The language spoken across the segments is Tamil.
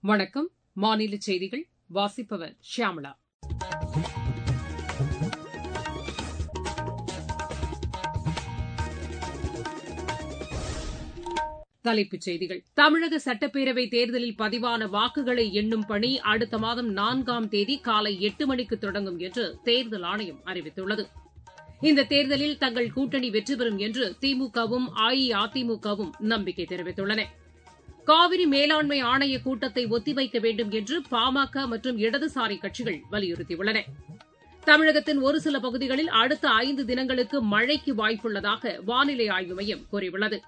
வணக்கம் மாநில செய்திகள் வாசிப்பவர் ஷியாமளா தலைப்புச் செய்திகள் தமிழக சட்டப்பேரவைத் தேர்தலில் பதிவான வாக்குகளை எண்ணும் பணி அடுத்த மாதம் நான்காம் தேதி காலை எட்டு மணிக்கு தொடங்கும் என்று தேர்தல் ஆணையம் அறிவித்துள்ளது இந்த தேர்தலில் தங்கள் கூட்டணி வெற்றி பெறும் என்று திமுகவும் அஇஅதிமுகவும் நம்பிக்கை தெரிவித்துள்ளன காவிரி மேலாண்மை ஆணைய கூட்டத்தை ஒத்திவைக்க வேண்டும் என்று பாமக மற்றும் இடதுசாரி கட்சிகள் வலியுறுத்தியுள்ளன தமிழகத்தின் ஒரு சில பகுதிகளில் அடுத்த ஐந்து தினங்களுக்கு மழைக்கு வாய்ப்புள்ளதாக வானிலை ஆய்வு மையம் கூறியுள்ளது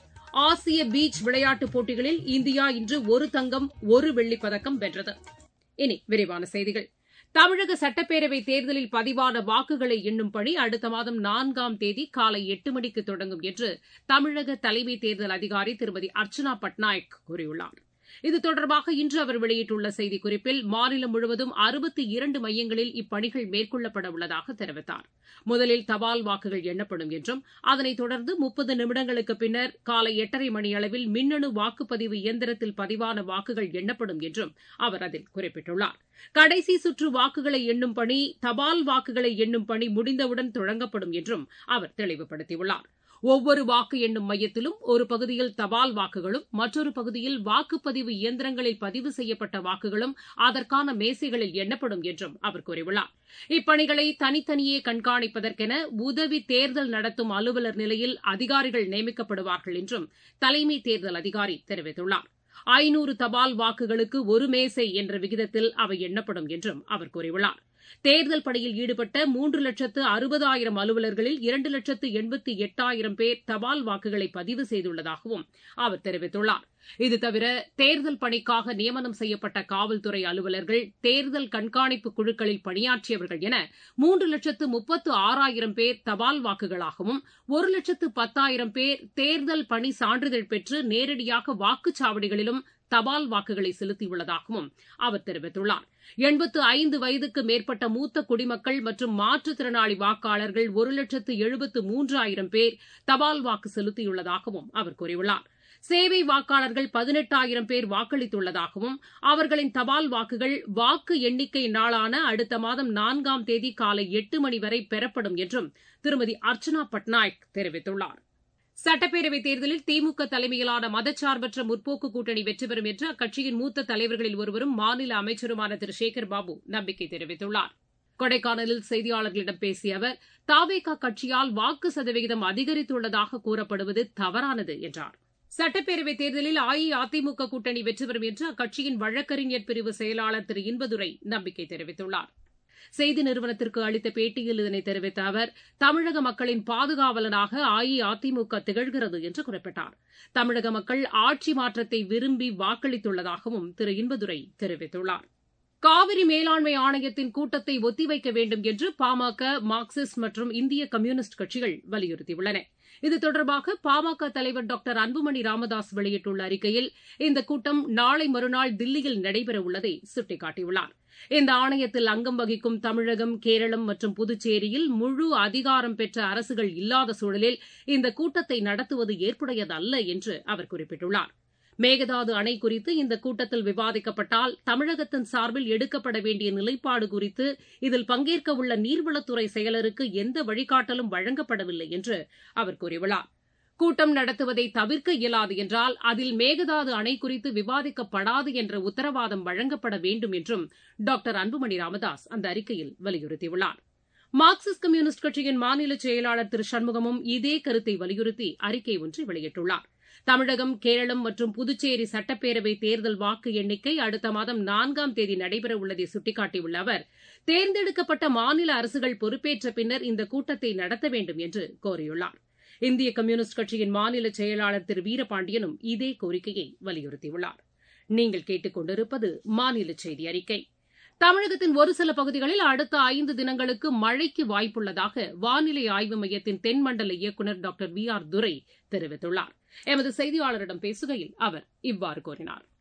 ஆசிய பீச் விளையாட்டுப் போட்டிகளில் இந்தியா இன்று ஒரு தங்கம் ஒரு வெள்ளிப் பதக்கம் வென்றது இனி விரிவான செய்திகள் தமிழக சட்டப்பேரவைத் தேர்தலில் பதிவான வாக்குகளை எண்ணும் பணி அடுத்த மாதம் நான்காம் தேதி காலை எட்டு மணிக்கு தொடங்கும் என்று தமிழக தலைமை தேர்தல் அதிகாரி திருமதி அர்ச்சனா பட்நாயக் கூறியுள்ளார் இது தொடர்பாக இன்று அவர் வெளியிட்டுள்ள செய்திக்குறிப்பில் மாநிலம் முழுவதும் அறுபத்தி இரண்டு மையங்களில் இப்பணிகள் மேற்கொள்ளப்பட உள்ளதாக தெரிவித்தார் முதலில் தபால் வாக்குகள் எண்ணப்படும் என்றும் அதனைத் தொடர்ந்து முப்பது நிமிடங்களுக்கு பின்னர் காலை எட்டரை மணியளவில் மின்னணு வாக்குப்பதிவு இயந்திரத்தில் பதிவான வாக்குகள் எண்ணப்படும் என்றும் அவர் அதில் குறிப்பிட்டுள்ளார் கடைசி சுற்று வாக்குகளை எண்ணும் பணி தபால் வாக்குகளை எண்ணும் பணி முடிந்தவுடன் தொடங்கப்படும் என்றும் அவர் தெளிவுபடுத்தியுள்ளார் ஒவ்வொரு வாக்கு எண்ணும் மையத்திலும் ஒரு பகுதியில் தபால் வாக்குகளும் மற்றொரு பகுதியில் வாக்குப்பதிவு இயந்திரங்களில் பதிவு செய்யப்பட்ட வாக்குகளும் அதற்கான மேசைகளில் எண்ணப்படும் என்றும் அவர் கூறியுள்ளார் இப்பணிகளை தனித்தனியே கண்காணிப்பதற்கென உதவி தேர்தல் நடத்தும் அலுவலர் நிலையில் அதிகாரிகள் நியமிக்கப்படுவார்கள் என்றும் தலைமை தேர்தல் அதிகாரி தெரிவித்துள்ளார் ஐநூறு தபால் வாக்குகளுக்கு ஒரு மேசை என்ற விகிதத்தில் அவை எண்ணப்படும் என்றும் அவர் கூறியுள்ளார் தேர்தல் பணியில் ஈடுபட்ட மூன்று லட்சத்து அறுபதாயிரம் அலுவலர்களில் இரண்டு லட்சத்து எண்பத்தி எட்டாயிரம் பேர் தபால் வாக்குகளை பதிவு செய்துள்ளதாகவும் அவர் தெரிவித்துள்ளார் இதுதவிர தேர்தல் பணிக்காக நியமனம் செய்யப்பட்ட காவல்துறை அலுவலர்கள் தேர்தல் கண்காணிப்பு குழுக்களில் பணியாற்றியவர்கள் என மூன்று லட்சத்து முப்பத்து ஆறாயிரம் பேர் தபால் வாக்குகளாகவும் ஒரு லட்சத்து பத்தாயிரம் பேர் தேர்தல் பணி சான்றிதழ் பெற்று நேரடியாக வாக்குச்சாவடிகளிலும் தபால் வாக்குகளை செலுத்தியுள்ளதாகவும் அவர் தெரிவித்துள்ளார் எண்பத்து ஐந்து வயதுக்கு மேற்பட்ட மூத்த குடிமக்கள் மற்றும் மாற்றுத்திறனாளி வாக்காளர்கள் ஒரு லட்சத்து எழுபத்து மூன்றாயிரம் பேர் தபால் வாக்கு செலுத்தியுள்ளதாகவும் அவர் கூறியுள்ளார் சேவை வாக்காளர்கள் பதினெட்டாயிரம் பேர் வாக்களித்துள்ளதாகவும் அவர்களின் தபால் வாக்குகள் வாக்கு எண்ணிக்கை நாளான அடுத்த மாதம் நான்காம் தேதி காலை எட்டு மணி வரை பெறப்படும் என்றும் திருமதி அர்ச்சனா பட்நாயக் தெரிவித்துள்ளார் சட்டப்பேரவைத் தேர்தலில் திமுக தலைமையிலான மதச்சார்பற்ற முற்போக்கு கூட்டணி வெற்றி பெறும் என்று அக்கட்சியின் மூத்த தலைவர்களில் ஒருவரும் மாநில அமைச்சருமான திரு சேகர் பாபு நம்பிக்கை தெரிவித்துள்ளார் கொடைக்கானலில் செய்தியாளர்களிடம் பேசிய அவர் தாவேகா கட்சியால் வாக்கு சதவிகிதம் அதிகரித்துள்ளதாக கூறப்படுவது தவறானது என்றார் சட்டப்பேரவைத் தேர்தலில் அஇஅதிமுக கூட்டணி வெற்றி பெறும் என்று அக்கட்சியின் வழக்கறிஞர் பிரிவு செயலாளர் திரு இன்பதுரை நம்பிக்கை தெரிவித்துள்ளார் செய்தி நிறுவனத்திற்கு அளித்த பேட்டியில் இதனை தெரிவித்த அவர் தமிழக மக்களின் பாதுகாவலனாக அஇஅதிமுக திகழ்கிறது என்று குறிப்பிட்டார் தமிழக மக்கள் ஆட்சி மாற்றத்தை விரும்பி வாக்களித்துள்ளதாகவும் திரு இன்பதுரை தெரிவித்துள்ளார் காவிரி மேலாண்மை ஆணையத்தின் கூட்டத்தை ஒத்திவைக்க வேண்டும் என்று பாமக மார்க்சிஸ்ட் மற்றும் இந்திய கம்யூனிஸ்ட் கட்சிகள் வலியுறுத்தியுள்ளன இது தொடர்பாக பாமக தலைவர் டாக்டர் அன்புமணி ராமதாஸ் வெளியிட்டுள்ள அறிக்கையில் இந்த கூட்டம் நாளை மறுநாள் தில்லியில் நடைபெறவுள்ளதை சுட்டிக்காட்டியுள்ளார் இந்த ஆணையத்தில் அங்கம் வகிக்கும் தமிழகம் கேரளம் மற்றும் புதுச்சேரியில் முழு அதிகாரம் பெற்ற அரசுகள் இல்லாத சூழலில் இந்த கூட்டத்தை நடத்துவது ஏற்புடையதல்ல என்று அவர் குறிப்பிட்டுள்ளார் மேகதாது அணை குறித்து இந்த கூட்டத்தில் விவாதிக்கப்பட்டால் தமிழகத்தின் சார்பில் எடுக்கப்பட வேண்டிய நிலைப்பாடு குறித்து இதில் பங்கேற்க உள்ள நீர்வளத்துறை செயலருக்கு எந்த வழிகாட்டலும் வழங்கப்படவில்லை என்று அவர் கூறியுள்ளார் கூட்டம் நடத்துவதை தவிர்க்க இயலாது என்றால் அதில் மேகதாது அணை குறித்து விவாதிக்கப்படாது என்ற உத்தரவாதம் வழங்கப்பட வேண்டும் என்றும் டாக்டர் அன்புமணி ராமதாஸ் அந்த அறிக்கையில் வலியுறுத்தியுள்ளார் மார்க்சிஸ்ட் கம்யூனிஸ்ட் கட்சியின் மாநில செயலாளர் திரு சண்முகமும் இதே கருத்தை வலியுறுத்தி அறிக்கை ஒன்றை வெளியிட்டுள்ளார் தமிழகம் கேரளம் மற்றும் புதுச்சேரி சட்டப்பேரவை தேர்தல் வாக்கு எண்ணிக்கை அடுத்த மாதம் நான்காம் தேதி நடைபெறவுள்ளதை சுட்டிக்காட்டியுள்ள அவர் தேர்ந்தெடுக்கப்பட்ட மாநில அரசுகள் பொறுப்பேற்ற பின்னர் இந்த கூட்டத்தை நடத்த வேண்டும் என்று கோரியுள்ளார் இந்திய கம்யூனிஸ்ட் கட்சியின் மாநில செயலாளர் திரு வீரபாண்டியனும் இதே கோரிக்கையை வலியுறுத்தியுள்ளார் நீங்கள் கேட்டுக் கொண்டிருப்பது மாநில செய்தி அறிக்கை தமிழகத்தின் ஒரு சில பகுதிகளில் அடுத்த ஐந்து தினங்களுக்கு மழைக்கு வாய்ப்புள்ளதாக வானிலை ஆய்வு மையத்தின் தென்மண்டல இயக்குநர் டாக்டர் வி ஆர் துரை தெரிவித்துள்ளார் எமது செய்தியாளரிடம் பேசுகையில் அவர் இவ்வாறு கூறினார்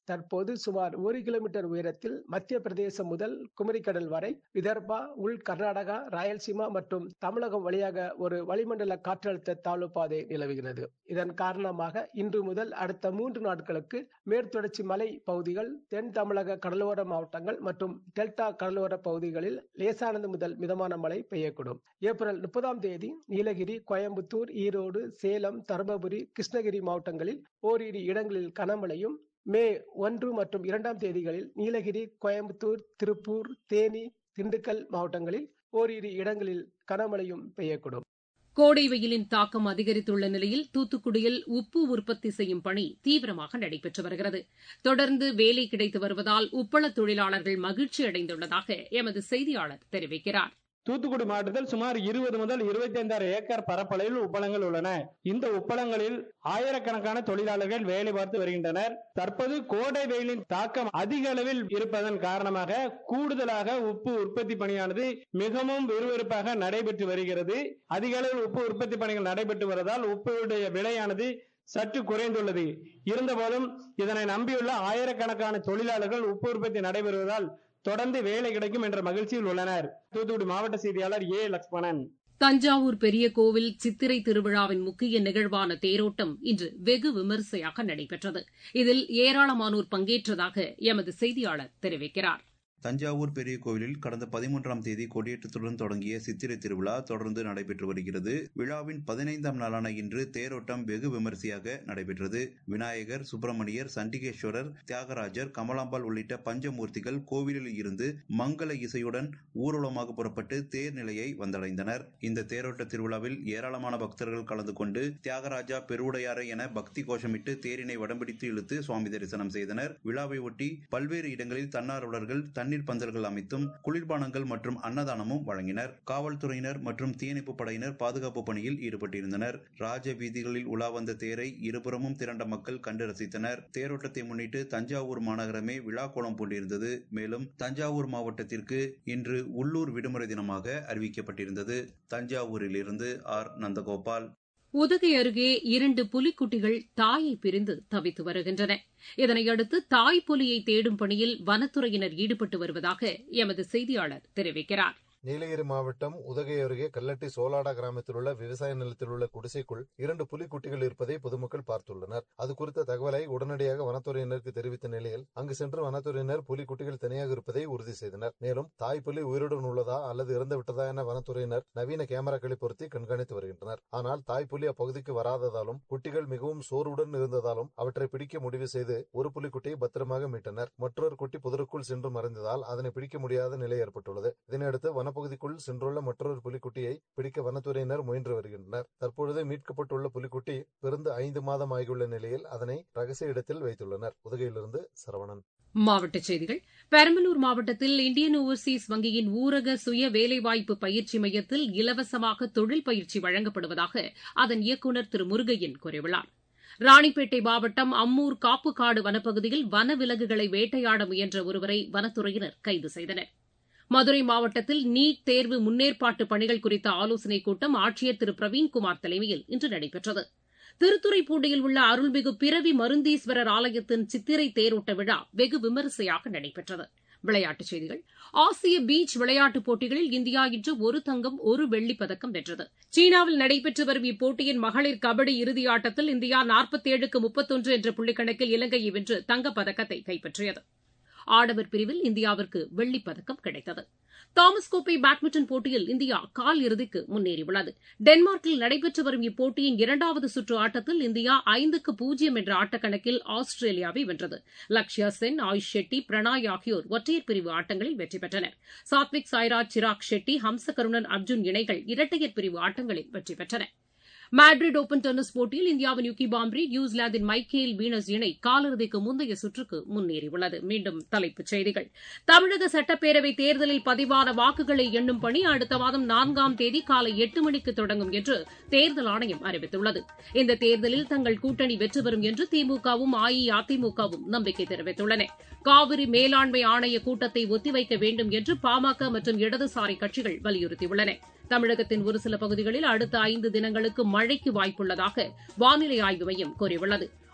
தற்போது சுமார் ஒரு கிலோமீட்டர் உயரத்தில் மத்திய பிரதேசம் முதல் குமரிக்கடல் வரை விதர்பா உள் கர்நாடகா ராயல்சீமா மற்றும் தமிழகம் வழியாக ஒரு வளிமண்டல காற்றழுத்த தாழ்வு பாதை நிலவுகிறது இதன் காரணமாக இன்று முதல் அடுத்த மூன்று நாட்களுக்கு மேற்தொடர்ச்சி மலை பகுதிகள் தென் தமிழக கடலோர மாவட்டங்கள் மற்றும் டெல்டா கடலோர பகுதிகளில் லேசானது முதல் மிதமான மழை பெய்யக்கூடும் ஏப்ரல் முப்பதாம் தேதி நீலகிரி கோயம்புத்தூர் ஈரோடு சேலம் தருமபுரி கிருஷ்ணகிரி மாவட்டங்களில் ஓரிரு இடங்களில் கனமழையும் மே ஒன்று மற்றும் இரண்டாம் தேதிகளில் நீலகிரி கோயம்புத்தூர் திருப்பூர் தேனி திண்டுக்கல் மாவட்டங்களில் ஓரிரு இடங்களில் கனமழையும் பெய்யக்கூடும் கோடை வெயிலின் தாக்கம் அதிகரித்துள்ள நிலையில் தூத்துக்குடியில் உப்பு உற்பத்தி செய்யும் பணி தீவிரமாக நடைபெற்று வருகிறது தொடர்ந்து வேலை கிடைத்து வருவதால் உப்பள தொழிலாளர்கள் மகிழ்ச்சி அடைந்துள்ளதாக எமது செய்தியாளர் தெரிவிக்கிறார் தூத்துக்குடி மாவட்டத்தில் சுமார் இருபது முதல் இருபத்தி ஐந்தாயிரம் ஏக்கர் பரப்பளவில் உப்பளங்கள் உள்ளன இந்த உப்பளங்களில் ஆயிரக்கணக்கான தொழிலாளர்கள் வேலை பார்த்து வருகின்றனர் தற்போது கோடை வெயிலின் தாக்கம் அதிக அளவில் இருப்பதன் காரணமாக கூடுதலாக உப்பு உற்பத்தி பணியானது மிகவும் விறுவிறுப்பாக நடைபெற்று வருகிறது அதிக அளவில் உப்பு உற்பத்தி பணிகள் நடைபெற்று வருவதால் உப்புடைய விலையானது சற்று குறைந்துள்ளது இருந்தபோதும் இதனை நம்பியுள்ள ஆயிரக்கணக்கான தொழிலாளர்கள் உப்பு உற்பத்தி நடைபெறுவதால் தொடர்ந்து வேலை கிடைக்கும் என்ற மகிழ்ச்சியில் உள்ளனர் தூத்துக்குடி மாவட்ட செய்தியாளர் ஏ லக்ஷ்மணன் தஞ்சாவூர் பெரிய கோவில் சித்திரை திருவிழாவின் முக்கிய நிகழ்வான தேரோட்டம் இன்று வெகு விமரிசையாக நடைபெற்றது இதில் ஏராளமானோர் பங்கேற்றதாக எமது செய்தியாளர் தெரிவிக்கிறார் தஞ்சாவூர் பெரிய கோவிலில் கடந்த பதிமூன்றாம் தேதி கொடியேற்றத்துடன் தொடங்கிய சித்திரை திருவிழா தொடர்ந்து நடைபெற்று வருகிறது விழாவின் பதினைந்தாம் நாளான இன்று தேரோட்டம் வெகு விமரிசையாக நடைபெற்றது விநாயகர் சுப்பிரமணியர் சண்டிகேஸ்வரர் தியாகராஜர் கமலாம்பாள் உள்ளிட்ட பஞ்சமூர்த்திகள் கோவிலில் இருந்து மங்கள இசையுடன் ஊர்வலமாக புறப்பட்டு தேர் நிலையை வந்தடைந்தனர் இந்த தேரோட்ட திருவிழாவில் ஏராளமான பக்தர்கள் கலந்து கொண்டு தியாகராஜா பெருவுடையாரை என பக்தி கோஷமிட்டு தேரினை வடம்பிடித்து இழுத்து சுவாமி தரிசனம் செய்தனர் விழாவை ஒட்டி பல்வேறு இடங்களில் தன்னார்வலர்கள் தண்ணீர் பந்தல்கள் அமைத்தும் குளிர்பானங்கள் மற்றும் அன்னதானமும் வழங்கினர் காவல்துறையினர் மற்றும் தீயணைப்பு படையினர் பாதுகாப்பு பணியில் ஈடுபட்டிருந்தனர் ராஜ வீதிகளில் உலா வந்த தேரை இருபுறமும் திரண்ட மக்கள் கண்டு ரசித்தனர் தேரோட்டத்தை முன்னிட்டு தஞ்சாவூர் மாநகரமே விழா கோலம் பூண்டிருந்தது மேலும் தஞ்சாவூர் மாவட்டத்திற்கு இன்று உள்ளூர் விடுமுறை தினமாக அறிவிக்கப்பட்டிருந்தது தஞ்சாவூரில் இருந்து ஆர் நந்தகோபால் உதகை அருகே இரண்டு புலிக்குட்டிகள் தாயை பிரிந்து தவித்து வருகின்றன இதனையடுத்து தாய் புலியை தேடும் பணியில் வனத்துறையினர் ஈடுபட்டு வருவதாக எமது செய்தியாளர் தெரிவிக்கிறார் நீலகிரி மாவட்டம் உதகை அருகே கல்லட்டி சோலாடா கிராமத்தில் உள்ள விவசாய நிலத்தில் உள்ள குடிசைக்குள் இரண்டு புலிக்குட்டிகள் இருப்பதை பொதுமக்கள் பார்த்துள்ளனர் அது குறித்த தகவலை உடனடியாக வனத்துறையினருக்கு தெரிவித்த நிலையில் அங்கு சென்று வனத்துறையினர் புலிக்குட்டிகள் தனியாக இருப்பதை உறுதி செய்தனர் மேலும் தாய் புலி உயிருடன் உள்ளதா அல்லது இறந்து விட்டதா என வனத்துறையினர் நவீன கேமராக்களை பொருத்தி கண்காணித்து வருகின்றனர் ஆனால் தாய் புலி அப்பகுதிக்கு வராததாலும் குட்டிகள் மிகவும் சோர்வுடன் இருந்ததாலும் அவற்றை பிடிக்க முடிவு செய்து ஒரு புலிக்குட்டியை பத்திரமாக மீட்டனர் மற்றொரு குட்டி புதருக்குள் சென்று மறைந்ததால் அதனை பிடிக்க முடியாத நிலை ஏற்பட்டுள்ளது இதனையடுத்து வனப்பகுதிக்குள் சென்றுள்ள மற்றொரு புலிக்குட்டியை பிடிக்க வனத்துறையினர் முயன்று வருகின்றனர் தற்பொழுது மீட்கப்பட்டுள்ள புலிக்குட்டி பிறந்து ஐந்து மாதம் ஆகியுள்ள நிலையில் அதனை ரகசிய இடத்தில் வைத்துள்ளனர் உதகையிலிருந்து சரவணன் மாவட்டச் செய்திகள் பெரம்பலூர் மாவட்டத்தில் இந்தியன் ஓவர்சீஸ் வங்கியின் ஊரக சுய வேலைவாய்ப்பு பயிற்சி மையத்தில் இலவசமாக தொழில் பயிற்சி வழங்கப்படுவதாக அதன் இயக்குநர் திரு முருகையன் கூறியுள்ளார் ராணிப்பேட்டை மாவட்டம் அம்மூர் காப்புக்காடு வனப்பகுதியில் வனவிலங்குகளை வேட்டையாட முயன்ற ஒருவரை வனத்துறையினர் கைது செய்தனர் மதுரை மாவட்டத்தில் நீட் தேர்வு முன்னேற்பாட்டு பணிகள் குறித்த ஆலோசனைக் கூட்டம் ஆட்சியர் திரு பிரவீன்குமார் தலைமையில் இன்று நடைபெற்றது திருத்துறைப்பூண்டியில் உள்ள அருள்மிகு பிறவி மருந்தீஸ்வரர் ஆலயத்தின் சித்திரை தேரோட்ட விழா வெகு விமரிசையாக நடைபெற்றது விளையாட்டுச் செய்திகள் ஆசிய பீச் விளையாட்டுப் போட்டிகளில் இந்தியா இன்று ஒரு தங்கம் ஒரு வெள்ளிப் பதக்கம் வென்றது சீனாவில் நடைபெற்று வரும் இப்போட்டியின் மகளிர் கபடி இறுதியாட்டத்தில் இந்தியா நாற்பத்தேழுக்கு முப்பத்தொன்று என்ற புள்ளிக்கணக்கில் இலங்கையை வென்று தங்கப்பதக்கத்தை கைப்பற்றியது ஆடவர் பிரிவில் இந்தியாவிற்கு வெள்ளிப் பதக்கம் கிடைத்தது தாமஸ் கோப்பை பேட்மிண்டன் போட்டியில் இந்தியா கால் இறுதிக்கு முன்னேறியுள்ளது டென்மார்க்கில் நடைபெற்று வரும் இப்போட்டியின் இரண்டாவது சுற்று ஆட்டத்தில் இந்தியா ஐந்துக்கு பூஜ்ஜியம் என்ற ஆட்டக்கணக்கில் ஆஸ்திரேலியாவை வென்றது லக்ஷ்யா சென் ஆயுஷ் ஷெட்டி பிரணாய் ஆகியோர் ஒற்றையர் பிரிவு ஆட்டங்களில் வெற்றி பெற்றனர் சாத்விக் சாய்ராஜ் சிராக் ஷெட்டி ஹம்சகருணன் அர்ஜுன் இணைகள் இரட்டையர் பிரிவு ஆட்டங்களில் வெற்றி பெற்றன மேட்ரிட் ஓபன் டென்னிஸ் போட்டியில் இந்தியாவின் யுகி பாம்ரி நியூசிலாந்தின் மைக்கேல் வீனஸ் இணை காலிறுதிக்கு முந்தைய சுற்றுக்கு முன்னேறியுள்ளது மீண்டும் தலைப்புச் செய்திகள் தமிழக சட்டப்பேரவைத் தேர்தலில் பதிவான வாக்குகளை எண்ணும் பணி அடுத்த மாதம் நான்காம் தேதி காலை எட்டு மணிக்கு தொடங்கும் என்று தேர்தல் ஆணையம் அறிவித்துள்ளது இந்த தேர்தலில் தங்கள் கூட்டணி வெற்றி பெறும் என்று திமுகவும் அஇஅதிமுகவும் நம்பிக்கை தெரிவித்துள்ளன காவிரி மேலாண்மை ஆணைய கூட்டத்தை ஒத்திவைக்க வேண்டும் என்று பாமக மற்றும் இடதுசாரி கட்சிகள் வலியுறுத்தியுள்ளன தமிழகத்தின் ஒரு சில பகுதிகளில் அடுத்த ஐந்து தினங்களுக்கு மழைக்கு வாய்ப்புள்ளதாக வானிலை ஆய்வு மையம் கூறியுள்ளது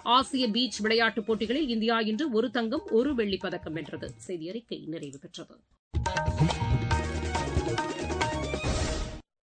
ஆசிய பீச் விளையாட்டுப் போட்டிகளில் இந்தியா இன்று ஒரு தங்கம் ஒரு வெள்ளிப் பதக்கம் வென்றது செய்தி அறிக்கை நிறைவு பெற்றது